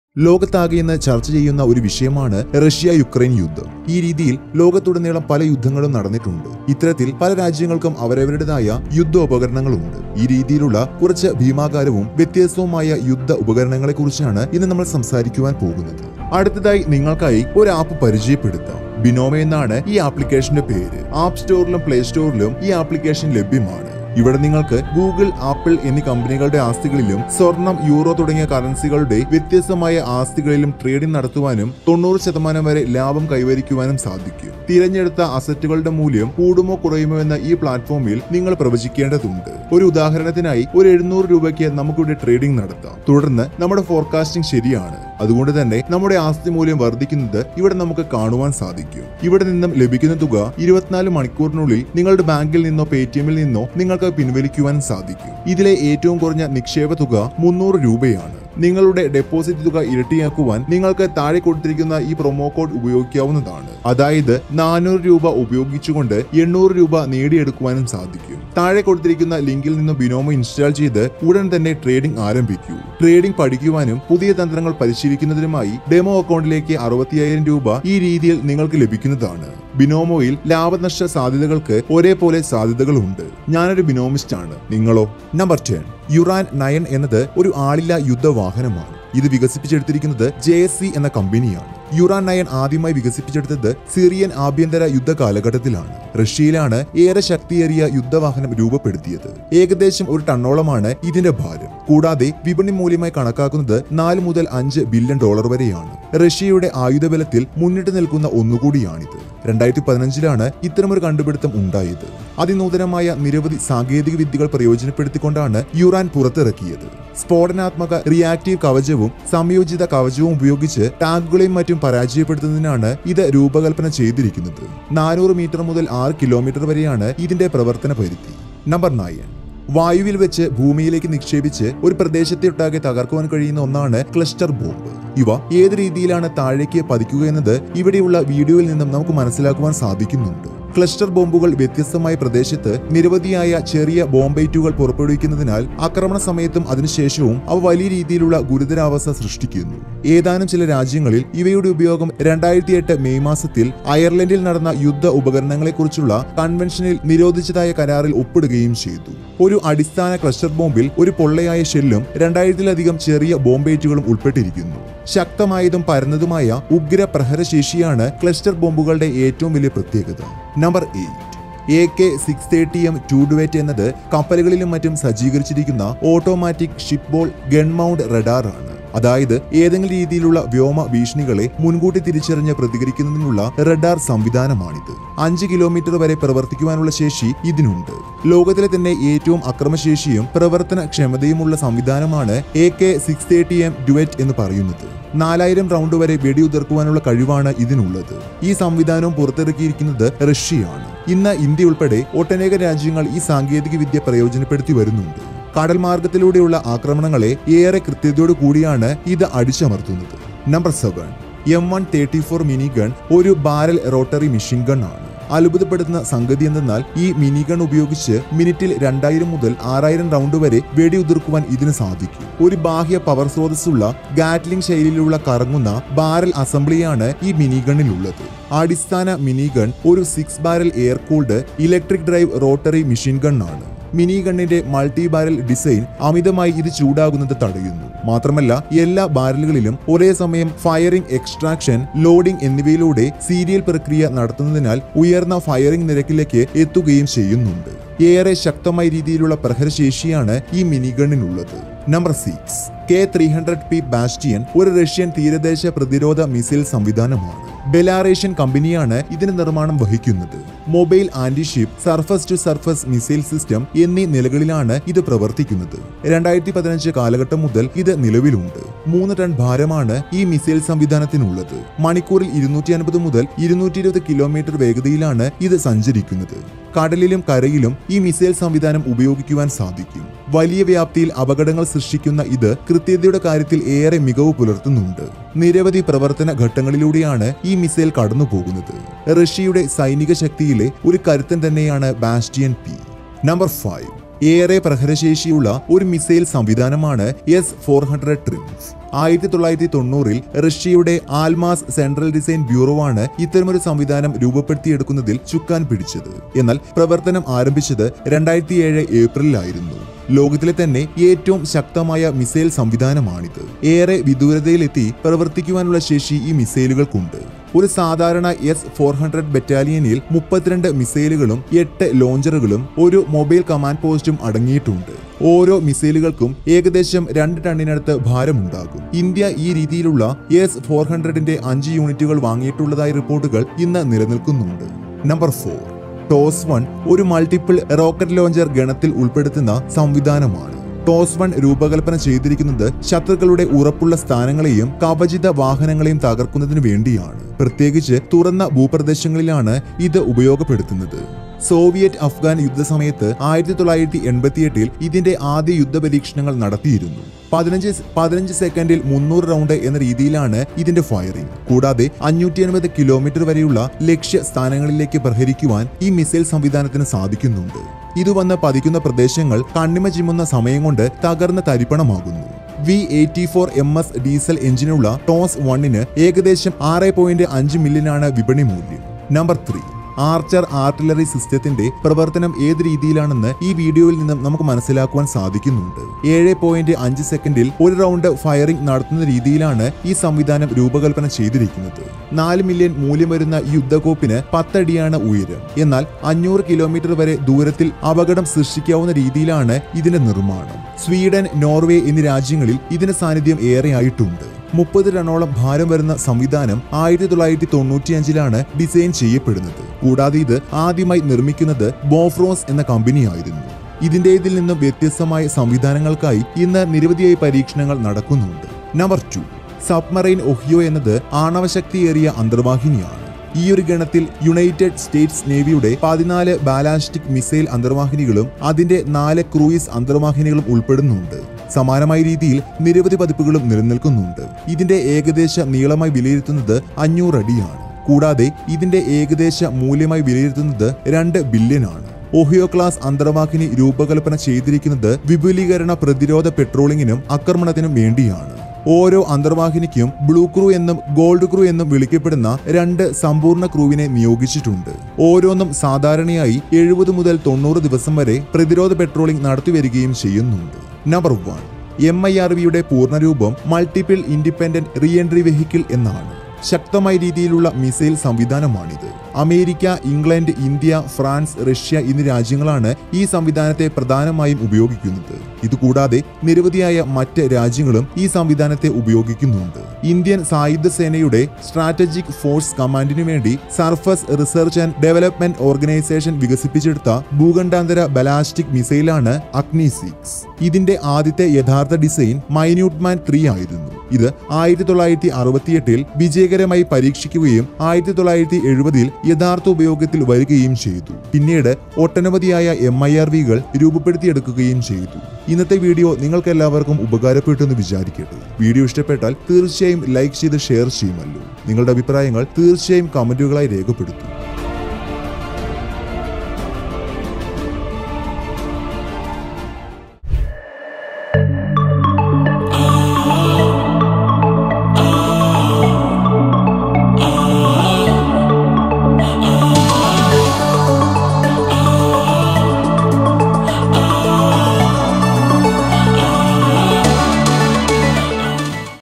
ലോകത്താകെ ഇന്ന് ചർച്ച ചെയ്യുന്ന ഒരു വിഷയമാണ് റഷ്യ യുക്രൈൻ യുദ്ധം ഈ രീതിയിൽ ലോകത്തുടനീളം പല യുദ്ധങ്ങളും നടന്നിട്ടുണ്ട് ഇത്തരത്തിൽ പല രാജ്യങ്ങൾക്കും അവരവരുടേതായ യുദ്ധോപകരണങ്ങളുണ്ട് ഈ രീതിയിലുള്ള കുറച്ച് ഭീമാകാരവും വ്യത്യസ്തവുമായ യുദ്ധ ഉപകരണങ്ങളെക്കുറിച്ചാണ് ഇന്ന് നമ്മൾ സംസാരിക്കുവാൻ പോകുന്നത് അടുത്തതായി നിങ്ങൾക്കായി ഒരു ആപ്പ് പരിചയപ്പെടുത്താം ബിനോമ എന്നാണ് ഈ ആപ്ലിക്കേഷന്റെ പേര് ആപ്പ് സ്റ്റോറിലും പ്ലേ സ്റ്റോറിലും ഈ ആപ്ലിക്കേഷൻ ലഭ്യമാണ് ഇവിടെ നിങ്ങൾക്ക് ഗൂഗിൾ ആപ്പിൾ എന്നീ കമ്പനികളുടെ ആസ്തികളിലും സ്വർണം യൂറോ തുടങ്ങിയ കറൻസികളുടെ വ്യത്യസ്തമായ ആസ്തികളിലും ട്രേഡിംഗ് നടത്തുവാനും തൊണ്ണൂറ് ശതമാനം വരെ ലാഭം കൈവരിക്കുവാനും സാധിക്കും തിരഞ്ഞെടുത്ത അസറ്റുകളുടെ മൂല്യം കൂടുമോ കുറയുമോ എന്ന ഈ പ്ലാറ്റ്ഫോമിൽ നിങ്ങൾ പ്രവചിക്കേണ്ടതുണ്ട് ഒരു ഉദാഹരണത്തിനായി ഒരു എഴുന്നൂറ് രൂപയ്ക്ക് നമുക്കിവിടെ ട്രേഡിംഗ് നടത്താം തുടർന്ന് നമ്മുടെ ഫോർകാസ്റ്റിംഗ് ശരിയാണ് അതുകൊണ്ട് തന്നെ നമ്മുടെ ആസ്തി മൂല്യം വർദ്ധിക്കുന്നത് ഇവിടെ നമുക്ക് കാണുവാൻ സാധിക്കും ഇവിടെ നിന്നും ലഭിക്കുന്ന തുക ഇരുപത്തിനാല് മണിക്കൂറിനുള്ളിൽ നിങ്ങളുടെ ബാങ്കിൽ നിന്നോ പേ ടി എമ്മിൽ നിന്നോ നിങ്ങൾക്ക് പിൻവലിക്കുവാൻ സാധിക്കും ഇതിലെ ഏറ്റവും കുറഞ്ഞ നിക്ഷേപ തുക മുന്നൂറ് രൂപയാണ് നിങ്ങളുടെ ഡെപ്പോസിറ്റ് തുക ഇരട്ടിയാക്കുവാൻ നിങ്ങൾക്ക് താഴെ കൊടുത്തിരിക്കുന്ന ഈ പ്രൊമോ കോഡ് ഉപയോഗിക്കാവുന്നതാണ് അതായത് നാനൂറ് രൂപ ഉപയോഗിച്ചുകൊണ്ട് എണ്ണൂറ് രൂപ നേടിയെടുക്കുവാനും സാധിക്കും താഴെ കൊടുത്തിരിക്കുന്ന ലിങ്കിൽ നിന്ന് ബിനോമോ ഇൻസ്റ്റാൾ ചെയ്ത് ഉടൻ തന്നെ ട്രേഡിംഗ് ആരംഭിക്കൂ ട്രേഡിംഗ് പഠിക്കുവാനും പുതിയ തന്ത്രങ്ങൾ പരിശീലിക്കുന്നതിനുമായി ഡെമോ അക്കൗണ്ടിലേക്ക് അറുപത്തിയായിരം രൂപ ഈ രീതിയിൽ നിങ്ങൾക്ക് ലഭിക്കുന്നതാണ് ബിനോമോയിൽ ലാഭനഷ്ട സാധ്യതകൾക്ക് ഒരേപോലെ സാധ്യതകളുണ്ട് ഞാനൊരു ബിനോമിസ്റ്റ് ആണ് നിങ്ങളോ നമ്പർ ടെൻ യുറാൻ നയൻ എന്നത് ഒരു ആളില്ല യുദ്ധവാഹനമാണ് ഇത് വികസിപ്പിച്ചെടുത്തിരിക്കുന്നത് ജെ എസ് സി എന്ന കമ്പനിയാണ് യുറാൻ നയൻ ആദ്യമായി വികസിപ്പിച്ചെടുത്തത് സിറിയൻ ആഭ്യന്തര യുദ്ധ കാലഘട്ടത്തിലാണ് റഷ്യയിലാണ് ഏറെ ശക്തിയേറിയ യുദ്ധവാഹനം രൂപപ്പെടുത്തിയത് ഏകദേശം ഒരു ടണ്ണോളമാണ് ഇതിന്റെ ഭാരം കൂടാതെ വിപണി മൂല്യമായി കണക്കാക്കുന്നത് നാല് മുതൽ അഞ്ച് ബില്യൺ ഡോളർ വരെയാണ് റഷ്യയുടെ ആയുധബലത്തിൽ മുന്നിട്ട് നിൽക്കുന്ന ഒന്നുകൂടിയാണിത് രണ്ടായിരത്തി പതിനഞ്ചിലാണ് ഇത്തരമൊരു കണ്ടുപിടുത്തം ഉണ്ടായത് അതിനൂതനമായ നിരവധി സാങ്കേതിക വിദ്യകൾ പ്രയോജനപ്പെടുത്തിക്കൊണ്ടാണ് യുറാൻ പുറത്തിറക്കിയത് സ്ഫോടനാത്മക റിയാക്റ്റീവ് കവചവും സംയോജിത കവചവും ഉപയോഗിച്ച് ടാങ്കുകളെയും മറ്റും പരാജയപ്പെടുത്തുന്നതിനാണ് ഇത് രൂപകൽപ്പന ചെയ്തിരിക്കുന്നത് നാനൂറ് മീറ്റർ മുതൽ ആറ് കിലോമീറ്റർ വരെയാണ് ഇതിന്റെ പ്രവർത്തന പരിധി നമ്പർ നയൻ വായുവിൽ വെച്ച് ഭൂമിയിലേക്ക് നിക്ഷേപിച്ച് ഒരു പ്രദേശത്തെ ഒട്ടാകെ തകർക്കുവാൻ കഴിയുന്ന ഒന്നാണ് ക്ലസ്റ്റർ ബോംബ് ഇവ ഏത് രീതിയിലാണ് താഴേക്ക് പതിക്കുക എന്നത് ഇവിടെയുള്ള വീഡിയോയിൽ നിന്നും നമുക്ക് മനസ്സിലാക്കുവാൻ സാധിക്കുന്നുണ്ട് ക്ലസ്റ്റർ ബോംബുകൾ വ്യത്യസ്തമായ പ്രദേശത്ത് നിരവധിയായ ചെറിയ ബോംബേറ്റുകൾ പുറപ്പെടുവിക്കുന്നതിനാൽ ആക്രമണ സമയത്തും അതിനുശേഷവും അവ വലിയ രീതിയിലുള്ള ഗുരുതരാവസ്ഥ സൃഷ്ടിക്കുന്നു ഏതാനും ചില രാജ്യങ്ങളിൽ ഇവയുടെ ഉപയോഗം രണ്ടായിരത്തി എട്ട് മെയ് മാസത്തിൽ അയർലൻഡിൽ നടന്ന യുദ്ധ ഉപകരണങ്ങളെക്കുറിച്ചുള്ള കൺവെൻഷനിൽ നിരോധിച്ചതായ കരാറിൽ ഒപ്പിടുകയും ചെയ്തു ഒരു അടിസ്ഥാന ക്ലസ്റ്റർ ബോംബിൽ ഒരു പൊള്ളയായ ഷെല്ലും രണ്ടായിരത്തിലധികം ചെറിയ ബോംബേറ്റുകളും ഉൾപ്പെട്ടിരിക്കുന്നു ശക്തമായതും പരന്നതുമായ ഉഗ്ര പ്രഹരശേഷിയാണ് ക്ലസ്റ്റർ ബോംബുകളുടെ ഏറ്റവും വലിയ പ്രത്യേകത number eight A K six thirty M two duet എന്നത് കപ്പലുകളിലും മറ്റും സജ്ജീകരിച്ചിരിക്കുന്ന automatic ship ball gun mount റഡാറാണ് അതായത് ഏതെങ്കിലും രീതിയിലുള്ള വ്യോമ ഭീഷണികളെ മുൻകൂട്ടി തിരിച്ചറിഞ്ഞ് പ്രതികരിക്കുന്നതിനുള്ള റഡാർ സംവിധാനമാണിത് അഞ്ച് കിലോമീറ്റർ വരെ പ്രവർത്തിക്കുവാനുള്ള ശേഷി ഇതിനുണ്ട് ലോകത്തിലെ തന്നെ ഏറ്റവും അക്രമശേഷിയും പ്രവർത്തന ക്ഷമതയുമുള്ള സംവിധാനമാണ് A K six thirty M duet എന്ന് പറയുന്നത് നാലായിരം റൗണ്ട് വരെ വെടിയുതിർക്കുവാനുള്ള കഴിവാണ് ഇതിനുള്ളത് ഈ സംവിധാനവും പുറത്തിറക്കിയിരിക്കുന്നത് റഷ്യയാണ് ഇന്ന് ഇന്ത്യ ഉൾപ്പെടെ ഒട്ടനേകം രാജ്യങ്ങൾ ഈ സാങ്കേതിക വിദ്യ പ്രയോജനപ്പെടുത്തി വരുന്നുണ്ട് കടൽ മാർഗത്തിലൂടെയുള്ള ആക്രമണങ്ങളെ ഏറെ കൃത്യതയോടു കൂടിയാണ് ഇത് അടിച്ചമർത്തുന്നത് number seven M one thirty four mini gun ഒരു ബാരൽ റോട്ടറി മെഷീൻ ഗൺ ആണ് അത്ഭുതപ്പെടുത്തുന്ന സംഗതി എന്തെന്നാൽ ഈ മിനി ഗൺ ഉപയോഗിച്ച് മിനിറ്റിൽ രണ്ടായിരം മുതൽ ആറായിരം റൗണ്ട് വരെ വെടിയുതിർക്കുവാൻ ഇതിന് സാധിക്കും ഒരു ബാഹ്യ പവർ സ്രോതസ്സുള്ള ഗാറ്റ്ലിംഗ് ശൈലിയിലുള്ള കറങ്ങുന്ന ബാരൽ അസംബ്ലിയാണ് ഈ മിനി ഗണ്ണിലുള്ളത് അടിസ്ഥാന മിനി ഗൺ ഒരു six barrel air cooled electric drive rotary machine gun ആണ് മിനി ഗണ്ണിന്റെ മൾട്ടി ബാരൽ ഡിസൈൻ അമിതമായി ഇത് ചൂടാകുന്നത് തടയുന്നു മാത്രമല്ല എല്ലാ ബാരലുകളിലും ഒരേ സമയം ഫയറിംഗ് എക്സ്ട്രാക്ഷൻ ലോഡിംഗ് എന്നിവയിലൂടെ സീരിയൽ പ്രക്രിയ നടത്തുന്നതിനാൽ ഉയർന്ന ഫയറിംഗ് നിരക്കിലേക്ക് എത്തുകയും ചെയ്യുന്നുണ്ട് ഏറെ ശക്തമായ രീതിയിലുള്ള പ്രഹരശേഷിയാണ് ഈ മിനി ഗണ്ണിനുള്ളത് number six K three hundred P Bastion ഒരു റഷ്യൻ തീരദേശ പ്രതിരോധ മിസൈൽ സംവിധാനമാണ് ബെലാറേഷ്യൻ കമ്പനിയാണ് ഇതിന്റെ നിർമ്മാണം വഹിക്കുന്നത് mobile antiship surface to surface missile system എന്നീ നിലകളിലാണ് ഇത് പ്രവർത്തിക്കുന്നത് രണ്ടായിരത്തി പതിനഞ്ച് കാലഘട്ടം മുതൽ ഇത് നിലവിലുണ്ട് മൂന്ന് ടൺ ഭാരമാണ് ഈ മിസൈൽ സംവിധാനത്തിനുള്ളത് മണിക്കൂറിൽ ഇരുന്നൂറ്റി അൻപത് മുതൽ ഇരുന്നൂറ്റി ഇരുപത് കിലോമീറ്റർ വേഗതയിലാണ് ഇത് സഞ്ചരിക്കുന്നത് കടലിലും കരയിലും ഈ മിസൈൽ സംവിധാനം ഉപയോഗിക്കുവാൻ സാധിക്കും വലിയ വ്യാപ്തിയിൽ അപകടങ്ങൾ സൃഷ്ടിക്കുന്ന ഇത് കൃത്യതയുടെ കാര്യത്തിൽ ഏറെ മികവ് പുലർത്തുന്നുണ്ട് നിരവധി പ്രവർത്തന ഘട്ടങ്ങളിലൂടെയാണ് ഈ മിസൈൽ കടന്നു പോകുന്നത് റഷ്യയുടെ സൈനിക ശക്തിയിലെ ഒരു കരുത്തൻ തന്നെയാണ് ബാസ്റ്റിയൻ പി നമ്പർ ഫൈവ് ഏറെ പ്രഹരശേഷിയുള്ള ഒരു മിസൈൽ സംവിധാനമാണ് എസ് ഫോർ ഹൺഡ്രഡ് ട്രിംസ് ആയിരത്തി തൊള്ളായിരത്തി തൊണ്ണൂറിൽ റഷ്യയുടെ ആൽമാസ് സെൻട്രൽ ഡിസൈൻ ബ്യൂറോ ആണ് ഇത്തരമൊരു സംവിധാനം രൂപപ്പെടുത്തിയെടുക്കുന്നതിൽ ചുക്കാൻ പിടിച്ചത് എന്നാൽ പ്രവർത്തനം ആരംഭിച്ചത് രണ്ടായിരത്തി ഏഴ് ഏപ്രിലായിരുന്നു ലോകത്തിലെ തന്നെ ഏറ്റവും ശക്തമായ മിസൈൽ സംവിധാനമാണിത് ഏറെ വിദൂരതയിലെത്തി പ്രവർത്തിക്കുവാനുള്ള ശേഷി ഈ മിസൈലുകൾക്കുണ്ട് ഒരു സാധാരണ എസ് ഫോർ ഹൺഡ്രഡ് ബറ്റാലിയനിൽ മുപ്പത്തിരണ്ട് മിസൈലുകളും എട്ട് ലോഞ്ചറുകളും ഒരു മൊബൈൽ കമാൻഡ് പോസ്റ്റും അടങ്ങിയിട്ടുണ്ട് ഓരോ മിസൈലുകൾക്കും ഏകദേശം രണ്ട് ടണ്ണിനടുത്ത് ഭാരമുണ്ടാകും ഇന്ത്യ ഈ രീതിയിലുള്ള എസ് ഫോർ ഹൺഡ്രഡിന്റെ അഞ്ച് യൂണിറ്റുകൾ വാങ്ങിയിട്ടുള്ളതായി റിപ്പോർട്ടുകൾ ഇന്ന് നിലനിൽക്കുന്നുണ്ട് നമ്പർ ഫോർ ടോസ് വൺ ഒരു മൾട്ടിപ്പിൾ റോക്കറ്റ് ലോഞ്ചർ ഗണത്തിൽ ഉൾപ്പെടുത്തുന്ന സംവിധാനമാണ് ടോസ് വൺ രൂപകൽപ്പന ചെയ്തിരിക്കുന്നത് ശത്രുക്കളുടെ ഉറപ്പുള്ള സ്ഥാനങ്ങളെയും കവചിത വാഹനങ്ങളെയും തകർക്കുന്നതിനു വേണ്ടിയാണ് പ്രത്യേകിച്ച് തുറന്ന ഭൂപ്രദേശങ്ങളിലാണ് ഇത് ഉപയോഗപ്പെടുത്തുന്നത് സോവിയറ്റ് അഫ്ഗാൻ യുദ്ധസമയത്ത് ആയിരത്തി തൊള്ളായിരത്തി എൺപത്തിയെട്ടിൽ ഇതിന്റെ ആദ്യ യുദ്ധപരീക്ഷണങ്ങൾ നടത്തിയിരുന്നു പതിനഞ്ച് പതിനഞ്ച് സെക്കൻഡിൽ മുന്നൂറ് റൗണ്ട് എന്ന രീതിയിലാണ് ഇതിന്റെ ഫയറിംഗ് കൂടാതെ അഞ്ഞൂറ്റി എൺപത് കിലോമീറ്റർ വരെയുള്ള ലക്ഷ്യ സ്ഥാനങ്ങളിലേക്ക് പ്രഹരിക്കുവാൻ ഈ മിസൈൽ സംവിധാനത്തിന് സാധിക്കുന്നുണ്ട് ഇത് വന്ന് പതിക്കുന്ന പ്രദേശങ്ങൾ കണ്ണിമ ചിമ്മുന്ന സമയം കൊണ്ട് തകർന്ന് തരിപ്പണമാകുന്നു V eighty four M S diesel എഞ്ചിനുള്ള ടോസ് വണ്ണിന് ഏകദേശം ആറ് പോയിന്റ് അഞ്ച് മില്യനാണ് വിപണി മൂല്യം നമ്പർ ത്രീ ആർച്ചർ ആർട്ടിലറി സിസ്റ്റത്തിന്റെ പ്രവർത്തനം ഏത് രീതിയിലാണെന്ന് ഈ വീഡിയോയിൽ നിന്നും നമുക്ക് മനസ്സിലാക്കുവാൻ സാധിക്കുന്നുണ്ട് ഏഴ് പോയിന്റ് അഞ്ച് സെക്കൻഡിൽ ഒരു റൗണ്ട് ഫയറിംഗ് നടത്തുന്ന രീതിയിലാണ് ഈ സംവിധാനം രൂപകൽപ്പന ചെയ്തിരിക്കുന്നത് നാല് മില്യൺ മൂല്യം വരുന്ന ഈ യുദ്ധക്കോപ്പിന് പത്തടിയാണ് ഉയരം എന്നാൽ അഞ്ഞൂറ് കിലോമീറ്റർ വരെ ദൂരത്തിൽ അപകടം സൃഷ്ടിക്കാവുന്ന രീതിയിലാണ് ഇതിന്റെ നിർമ്മാണം സ്വീഡൻ നോർവേ എന്നീ രാജ്യങ്ങളിൽ ഇതിന്റെ സാന്നിധ്യം ഏറെയായിട്ടുണ്ട് മുപ്പത് ടണ്ണോളം ഭാരം വരുന്ന സംവിധാനം ആയിരത്തി തൊള്ളായിരത്തി തൊണ്ണൂറ്റിയഞ്ചിലാണ് ഡിസൈൻ ചെയ്യപ്പെടുന്നത് കൂടാതെ ഇത് ആദ്യമായി നിർമ്മിക്കുന്നത് ബോഫ്രോസ് എന്ന കമ്പനിയായിരുന്നു ഇതിന്റെ ഇതിൽ നിന്നും വ്യത്യസ്തമായ സംവിധാനങ്ങൾക്കായി ഇന്ന് നിരവധിയായ പരീക്ഷണങ്ങൾ നടക്കുന്നുണ്ട് നമ്പർ ടു സബ്മറൈൻ ഒഹിയോ എന്നത് ആണവശക്തിയേറിയ അന്തർവാഹിനിയാണ് ഈ ഒരു ഗണത്തിൽ യുണൈറ്റഡ് സ്റ്റേറ്റ്സ് നേവിയുടെ പതിനാല് ബാലാസ്റ്റിക് മിസൈൽ അന്തർവാഹിനികളും അതിന്റെ നാല് ക്രൂയിസ് അന്തർവാഹിനികളും ഉൾപ്പെടുന്നുണ്ട് സമാനമായ രീതിയിൽ നിരവധി പതിപ്പുകളും നിലനിൽക്കുന്നുണ്ട് ഇതിന്റെ ഏകദേശ നീളമായി വിലയിരുത്തുന്നത് അഞ്ഞൂറ് അടിയാണ് കൂടാതെ ഇതിന്റെ ഏകദേശ മൂല്യമായി വിലയിരുത്തുന്നത് രണ്ട് ബില്യൺ ആണ് ഒഹിയോ ക്ലാസ് അന്തർവാഹിനി രൂപകൽപ്പന ചെയ്തിരിക്കുന്നത് വിപുലീകരണ പ്രതിരോധ പെട്രോളിങ്ങിനും ആക്രമണത്തിനും വേണ്ടിയാണ് ഓരോ അന്തർവാഹിനിക്കും ബ്ലൂ ക്രൂ എന്നും ഗോൾഡ് ക്രൂ എന്നും വിളിക്കപ്പെടുന്ന രണ്ട് സമ്പൂർണ്ണ ക്രൂവിനെ നിയോഗിച്ചിട്ടുണ്ട് ഓരോന്നും സാധാരണയായി എഴുപത് മുതൽ തൊണ്ണൂറ് ദിവസം വരെ പ്രതിരോധ പെട്രോളിംഗ് നടത്തിവരികയും ചെയ്യുന്നുണ്ട് number one M I R വിയുടെ പൂർണ്ണരൂപം multiple independent reentry vehicle എന്നാണ് ശക്തമായ രീതിയിലുള്ള മിസൈൽ സംവിധാനമാണിത് America England India France Russia എന്നീ രാജ്യങ്ങളാണ് ഈ സംവിധാനത്തെ പ്രധാനമായും ഉപയോഗിക്കുന്നത് ഇതുകൂടാതെ നിരവധിയായ മറ്റ് രാജ്യങ്ങളും ഈ സംവിധാനത്തെ ഉപയോഗിക്കുന്നുണ്ട് ഇന്ത്യൻ സായുധ സേനയുടെ സ്ട്രാറ്റജിക് ഫോഴ്സ് കമാൻഡിനു വേണ്ടി surface research and development organisation വികസിപ്പിച്ചെടുത്ത ഭൂഖണ്ഡാന്തര ബലാസ്റ്റിക് മിസൈലാണ് അഗ്നി സിക്സ് ഇതിന്റെ ആദ്യത്തെ യഥാർത്ഥ ഡിസൈൻ മൈന്യൂട്ട് മാൻ ത്രീ ആയിരുന്നു ഇത് ആയിരത്തി തൊള്ളായിരത്തി അറുപത്തിയെട്ടിൽ വിജയകരമായി പരീക്ഷിക്കുകയും ആയിരത്തി തൊള്ളായിരത്തി എഴുപതിൽ യഥാർത്ഥ ഉപയോഗത്തിൽ വരികയും ചെയ്തു പിന്നീട് ഒട്ടനവധിയായ എം ഐ ആർ വികൾ രൂപപ്പെടുത്തിയെടുക്കുകയും ചെയ്തു ഇന്നത്തെ വീഡിയോ നിങ്ങൾക്ക് എല്ലാവർക്കും ഉപകാരപ്പെട്ടു എന്ന് വിചാരിക്കട്ടെ വീഡിയോ ഇഷ്ടപ്പെട്ടാൽ തീർച്ചയായും ലൈക്ക് ചെയ്ത് ഷെയർ ചെയ്യുമല്ലോ നിങ്ങളുടെ അഭിപ്രായങ്ങൾ തീർച്ചയായും കമന്റുകളായി രേഖപ്പെടുത്തും